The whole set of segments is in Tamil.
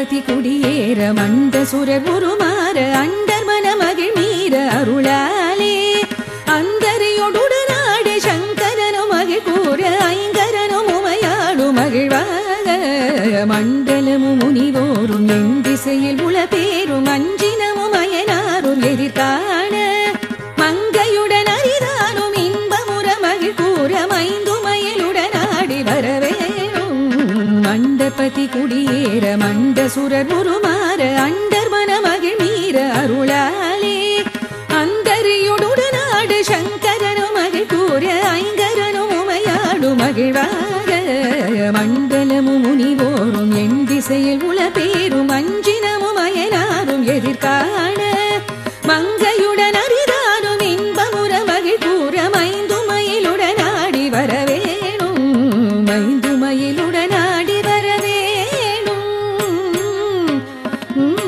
மண்டபதி குடியேற மண்ட சுரர் உருமாற அண்டர் மனமகிழ் மீற அருளாலே அந்தரையொடுடனாடு சங்கரனும் மகிழ் கூற ஐங்கரனும் உமையாடு மகிழ்வாக மண்டலமும் முனிவோரும் என் திசையில் உள பேரும் அஞ்சினமும் அயனாரும் எதிர்காண மங்கையுடன் அரிதானும் இன்பமுற மகிழ் கூற மைந்து மயிலுடன் ஆடி வரவேணும் மண்டபதி குடியேற மண்ட சுரர் உருமாற அண்டர் மனமகிழ் மீற அருளாலே அந்தரியுடனாடு சங்கரனும் மகிழ் கூற ஐங்கரனும் உமையாடு மகிழ்வாக மண்டலமும் முனிவோரும் என் திசையில் உள பேரும் அஞ்சினமும் அயனாரும் எதிர்காண மங்கையுடன் அரிதானும் இன்பமுற மகிழ் கூற மைந்து மயிலுடன் ஆடி வரவேணும் மைந்து மயிலுடன் ஆடி வரவேணும் உம்.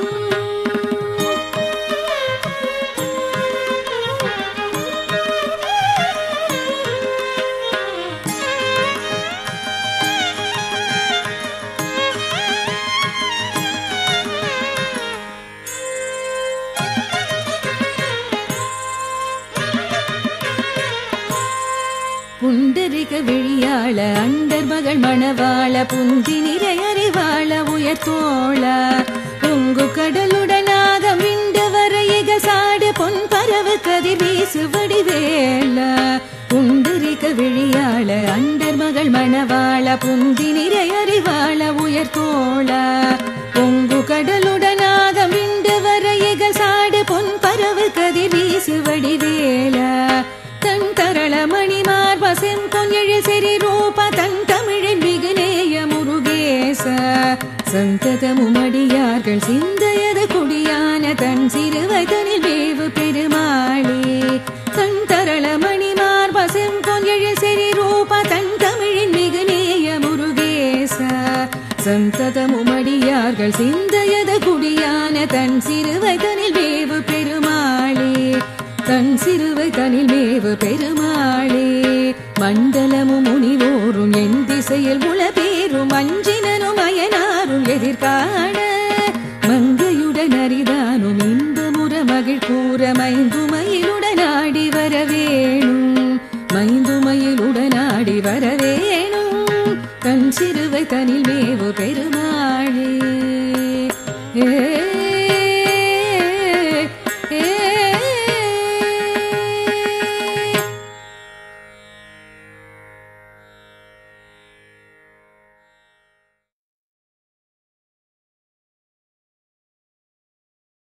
புண்டரிக விழியாள அண்டர் மகள் மணவாள புந்தி நிறை அறிவாள உயர்த்தோள பொங்கு கடலுடனாக விண்டு வர இகசாடு பொன் பரவு கதிர் வீசு வடிவேல புண்டரிக விழியாள அண்டர் மகள் மணவாள புந்தி நிறை அறிவாள உயர்த்தோள பொங்கு கடலுடனாக விண்டு வர இகசாடு பொன் பரவு கதிர் வீசு வடிவேல தன் தரள மணிமார் பசம் பொன்யழு செறி ரூப தன் தமிழின் மிகுநேய முருகேச சந்ததமும் அடியார்கள் சிந்தையது குடியான தன் சிறுவதனில் வேவு பெருமாளே தன் தரள மணிமார் பசம் பொன்யழு செறி ரூப தன் தமிழின் மிகுநேய முருகேச சந்ததமும் அடியார்கள் சிந்தையது குடியான தன் சிறுவதனில் வேவு பெருமாளே தன் சிறுவை தனில் மேவு பெருமாளே மண்டலமும் முனிவோரும் என் திசையில் உள பேரும் அஞ்சினனும் அயனாரும் எதிர்காண